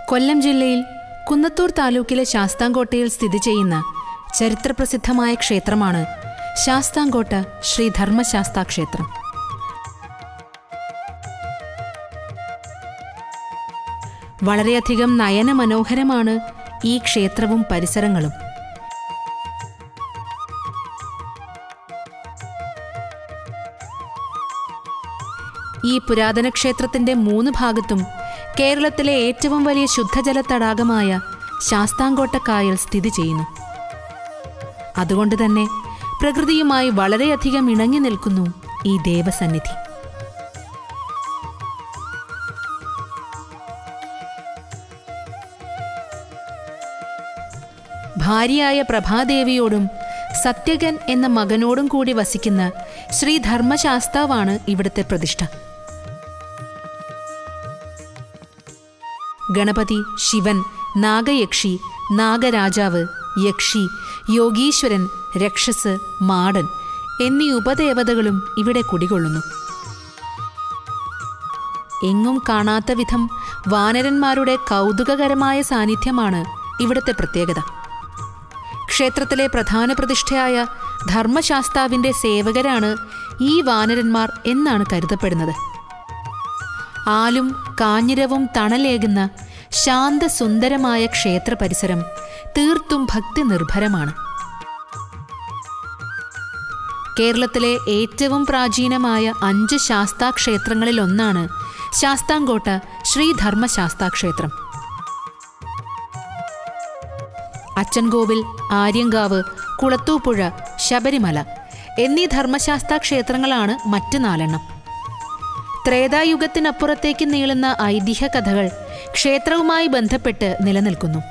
കൊല്ലം ജില്ലയിൽ കുന്നത്തൂർ താലൂക്കിലെ ശാസ്താംകോട്ടയിൽ സ്ഥിതി ചെയ്യുന്ന ചരിത്രപ്രസിദ്ധമായ ക്ഷേത്രമാണ് ശാസ്താംകോട്ട ശ്രീ ധർമ്മശാസ്താ ക്ഷേത്രം വളരെയധികം നയനമനോഹരമാണ് ഈ ക്ഷേത്രവും പരിസരങ്ങളും ഈ പുരാതന ക്ഷേത്രത്തിന്റെ മൂന്ന് ഭാഗത്തും കേരളത്തിലെ ഏറ്റവും വലിയ ശുദ്ധജല തടാകമായ ശാസ്താംകോട്ട കായൽ സ്ഥിതി ചെയ്യുന്നു അതുകൊണ്ട് തന്നെ പ്രകൃതിയുമായി വളരെയധികം ഇണങ്ങി നിൽക്കുന്നു ഈ ദേവസന്നിധി ഭാര്യയായ പ്രഭാദേവിയോടും സത്യകൻ എന്ന മകനോടും കൂടി വസിക്കുന്ന ശ്രീ ധർമ്മശാസ്താവാണ് ഇവിടുത്തെ പ്രതിഷ്ഠ ഗണപതി ശിവൻ നാഗയക്ഷി നാഗരാജാവ് യക്ഷി യോഗീശ്വരൻ രക്ഷസ് മാടൻ എന്നീ ഉപദേവതകളും ഇവിടെ കുടികൊള്ളുന്നു എങ്ങും കാണാത്ത വിധം വാനരന്മാരുടെ കൗതുകകരമായ സാന്നിധ്യമാണ് ഇവിടുത്തെ പ്രത്യേകത ക്ഷേത്രത്തിലെ പ്രധാന പ്രതിഷ്ഠയായ ധർമ്മശാസ്താവിന്റെ സേവകരാണ് ഈ വാനരന്മാർ എന്നാണ് കരുതപ്പെടുന്നത് ആലും കാഞ്ഞിരവും തണലേകുന്ന ശാന്തസുന്ദരമായ ക്ഷേത്ര പരിസരം തീർത്തും ഭക്തി നിർഭരമാണ് കേരളത്തിലെ ഏറ്റവും പ്രാചീനമായ അഞ്ച് ശാസ്താ ക്ഷേത്രങ്ങളിൽ ഒന്നാണ് ശാസ്താംകോട്ട ശ്രീ ധർമ്മശാസ്താ ക്ഷേത്രം അച്ചൻകോവിൽ ആര്യങ്കാവ് കുളത്തൂപ്പുഴ ശബരിമല എന്നീ ധർമ്മശാസ്ത്ര ക്ഷേത്രങ്ങളാണ് മറ്റ് നാലെണ്ണം ത്രേതായുഗത്തിനപ്പുറത്തേക്ക് നീളുന്ന ഐതിഹ്യ കഥകൾ ക്ഷേത്രവുമായി ബന്ധപ്പെട്ട് നിലനിൽക്കുന്നു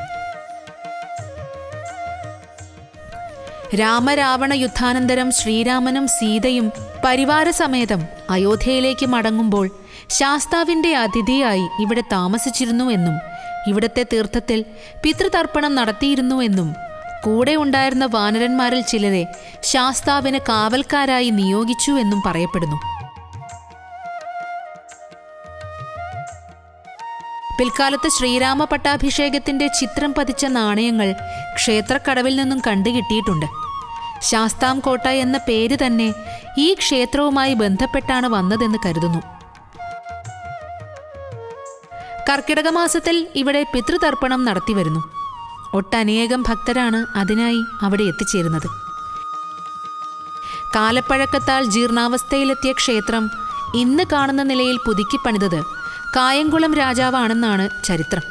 രാമരാവണ യുദ്ധാനന്തരം ശ്രീരാമനും സീതയും പരിവാരസമേതം അയോധ്യയിലേക്ക് മടങ്ങുമ്പോൾ ശാസ്താവിന്റെ അതിഥിയായി ഇവിടെ താമസിച്ചിരുന്നു എന്നും ഇവിടത്തെ തീർത്ഥത്തിൽ പിതൃതർപ്പണം നടത്തിയിരുന്നു എന്നും കൂടെ ഉണ്ടായിരുന്ന വാനരന്മാരിൽ ചിലരെ ശാസ്താവിന് കാവൽക്കാരായി നിയോഗിച്ചു എന്നും പറയപ്പെടുന്നു പിൽക്കാലത്ത് ശ്രീരാമ പട്ടാഭിഷേകത്തിന്റെ ചിത്രം പതിച്ച നാണയങ്ങൾ ക്ഷേത്രക്കടവിൽ നിന്നും കണ്ടുകിട്ടിയിട്ടുണ്ട് ശാസ്താം കോട്ട എന്ന പേര് തന്നെ ഈ ക്ഷേത്രവുമായി ബന്ധപ്പെട്ടാണ് വന്നതെന്ന് കരുതുന്നു കർക്കിടക മാസത്തിൽ ഇവിടെ പിതൃതർപ്പണം നടത്തിവരുന്നു ഒട്ടനേകം ഭക്തരാണ് അതിനായി അവിടെ എത്തിച്ചേരുന്നത് കാലപ്പഴക്കത്താൽ ജീർണാവസ്ഥയിലെത്തിയ ക്ഷേത്രം ഇന്ന് കാണുന്ന നിലയിൽ പുതുക്കി പണിതത് കായംകുളം രാജാവാണെന്നാണ് ചരിത്രം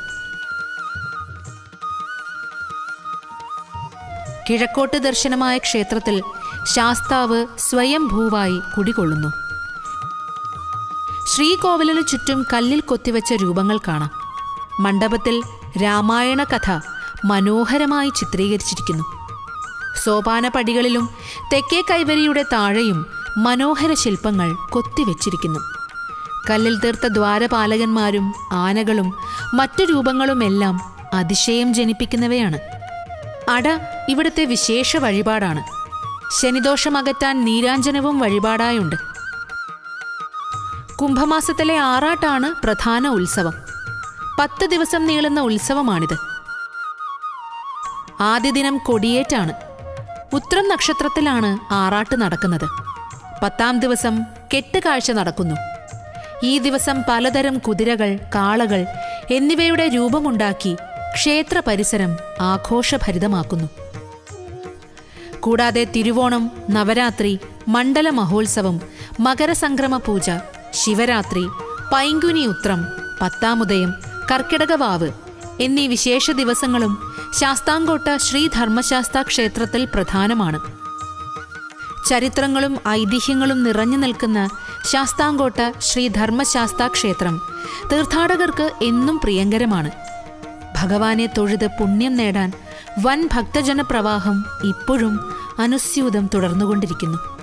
കിഴക്കോട്ട് ദർശനമായ ക്ഷേത്രത്തിൽ ശാസ്താവ് സ്വയം ഭൂവായി കുടികൊള്ളുന്നു ശ്രീകോവിലിനു ചുറ്റും കല്ലിൽ കൊത്തിവെച്ച രൂപങ്ങൾ കാണാം മണ്ഡപത്തിൽ രാമായണ കഥ മനോഹരമായി ചിത്രീകരിച്ചിരിക്കുന്നു സോപാന പടികളിലും തെക്കേ കൈവരിയുടെ താഴെയും മനോഹര ശില്പങ്ങൾ കൊത്തിവെച്ചിരിക്കുന്നു കല്ലിൽ തീർത്ത ദ്വാരപാലകന്മാരും ആനകളും മറ്റു രൂപങ്ങളുമെല്ലാം അതിശയം ജനിപ്പിക്കുന്നവയാണ് അട ഇവിടുത്തെ വിശേഷ വഴിപാടാണ് ശനിദോഷം അകറ്റാൻ നീരാഞ്ജനവും വഴിപാടായുണ്ട് കുംഭമാസത്തിലെ ആറാട്ടാണ് പ്രധാന ഉത്സവം പത്ത് ദിവസം നീളുന്ന ഉത്സവമാണിത് ആദ്യ ദിനം കൊടിയേറ്റാണ് ഉത്രം നക്ഷത്രത്തിലാണ് ആറാട്ട് നടക്കുന്നത് പത്താം ദിവസം കെട്ടുകാഴ്ച നടക്കുന്നു ഈ ദിവസം പലതരം കുതിരകൾ കാളകൾ എന്നിവയുടെ രൂപമുണ്ടാക്കി ക്ഷേത്ര പരിസരം ആഘോഷഭരിതമാക്കുന്നു കൂടാതെ തിരുവോണം നവരാത്രി മണ്ഡല മഹോത്സവം മകരസംക്രമ പൂജ ശിവരാത്രി പൈങ്കുനി ഉത്രം പത്താമുദയം കർക്കിടകവാവ് എന്നീ വിശേഷ ദിവസങ്ങളും ശാസ്താംകോട്ട ശ്രീ ധർമ്മശാസ്ത ക്ഷേത്രത്തിൽ പ്രധാനമാണ് ചരിത്രങ്ങളും ഐതിഹ്യങ്ങളും നിറഞ്ഞു നിൽക്കുന്ന ശാസ്താംകോട്ട ശ്രീ ധർമ്മശാസ്ത ക്ഷേത്രം തീർത്ഥാടകർക്ക് എന്നും പ്രിയങ്കരമാണ് ഭഗവാനെ തൊഴുത് പുണ്യം നേടാൻ വൻ ഭക്തജന പ്രവാഹം ഇപ്പോഴും അനുസ്യൂതം തുടർന്നുകൊണ്ടിരിക്കുന്നു